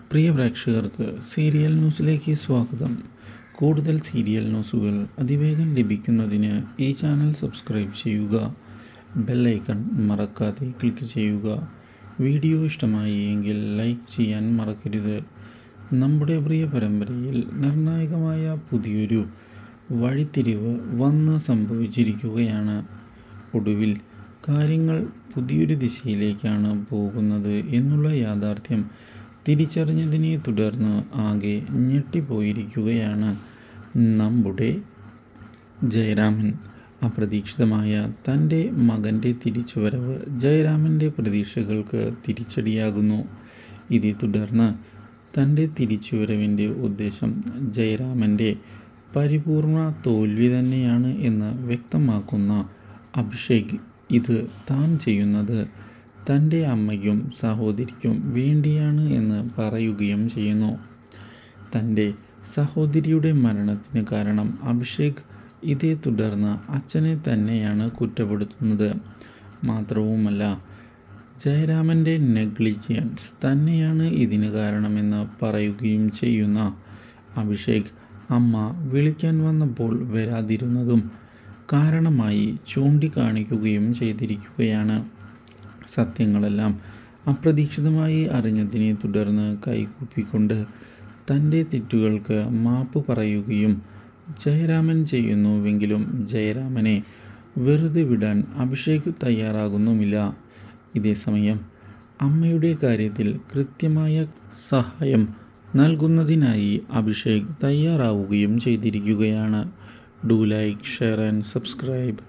പ്രിയ പ്രേക്ഷകർക്ക് സീരിയൽ ന്യൂസിലേക്ക് സ്വാഗതം കൂടുതൽ സീരിയൽ ന്യൂസുകൾ അതിവേഗം ലഭിക്കുന്നതിന് ഈ ചാനൽ സബ്സ്ക്രൈബ് ചെയ്യുക ബെല്ലൈക്കൺ മറക്കാതെ ക്ലിക്ക് ചെയ്യുക വീഡിയോ ഇഷ്ടമായി എങ്കിൽ ലൈക്ക് ചെയ്യാൻ മറക്കരുത് നമ്മുടെ പ്രിയ പരമ്പരയിൽ നിർണായകമായ പുതിയൊരു വഴിത്തിരിവ് വന്ന് സംഭവിച്ചിരിക്കുകയാണ് ഒടുവിൽ കാര്യങ്ങൾ പുതിയൊരു ദിശയിലേക്കാണ് പോകുന്നത് എന്നുള്ള യാഥാർത്ഥ്യം തിരിച്ചറിഞ്ഞതിനെ തുടർന്ന് ആകെ ഞെട്ടിപ്പോയിരിക്കുകയാണ് നമ്മുടെ ജയരാമൻ അപ്രതീക്ഷിതമായ തൻ്റെ മകൻ്റെ തിരിച്ചുവരവ് ജയരാമൻ്റെ പ്രതീക്ഷകൾക്ക് തിരിച്ചടിയാകുന്നു ഇതേ തുടർന്ന് തൻ്റെ തിരിച്ചുവരവിൻ്റെ ഉദ്ദേശം ജയരാമൻ്റെ പരിപൂർണ തോൽവി തന്നെയാണ് എന്ന് വ്യക്തമാക്കുന്ന അഭിഷേക് ഇത് താൻ ചെയ്യുന്നത് തൻ്റെ അമ്മയ്ക്കും സഹോദരിക്കും വേണ്ടിയാണ് എന്ന് പറയുകയും ചെയ്യുന്നു തൻ്റെ സഹോദരിയുടെ മരണത്തിന് കാരണം അഭിഷേക് ഇതേ തുടർന്ന് അച്ഛനെ തന്നെയാണ് കുറ്റപ്പെടുത്തുന്നത് മാത്രവുമല്ല ജയരാമൻ്റെ നെഗ്ലിജിയൻസ് തന്നെയാണ് ഇതിന് കാരണമെന്ന് പറയുകയും ചെയ്യുന്ന അഭിഷേക് അമ്മ വിളിക്കാൻ വന്നപ്പോൾ വരാതിരുന്നതും കാരണമായി ചൂണ്ടിക്കാണിക്കുകയും ചെയ്തിരിക്കുകയാണ് സത്യങ്ങളെല്ലാം അപ്രതീക്ഷിതമായി അറിഞ്ഞതിനെ തുടർന്ന് കൈകൂപ്പിക്കൊണ്ട് തൻ്റെ തെറ്റുകൾക്ക് മാപ്പ് പറയുകയും ജയരാമൻ ചെയ്യുന്നുവെങ്കിലും ജയരാമനെ വെറുതെ വിടാൻ അഭിഷേക് തയ്യാറാകുന്നുമില്ല ഇതേസമയം അമ്മയുടെ കാര്യത്തിൽ കൃത്യമായ സഹായം നൽകുന്നതിനായി അഭിഷേക് തയ്യാറാവുകയും ചെയ്തിരിക്കുകയാണ് do like share and subscribe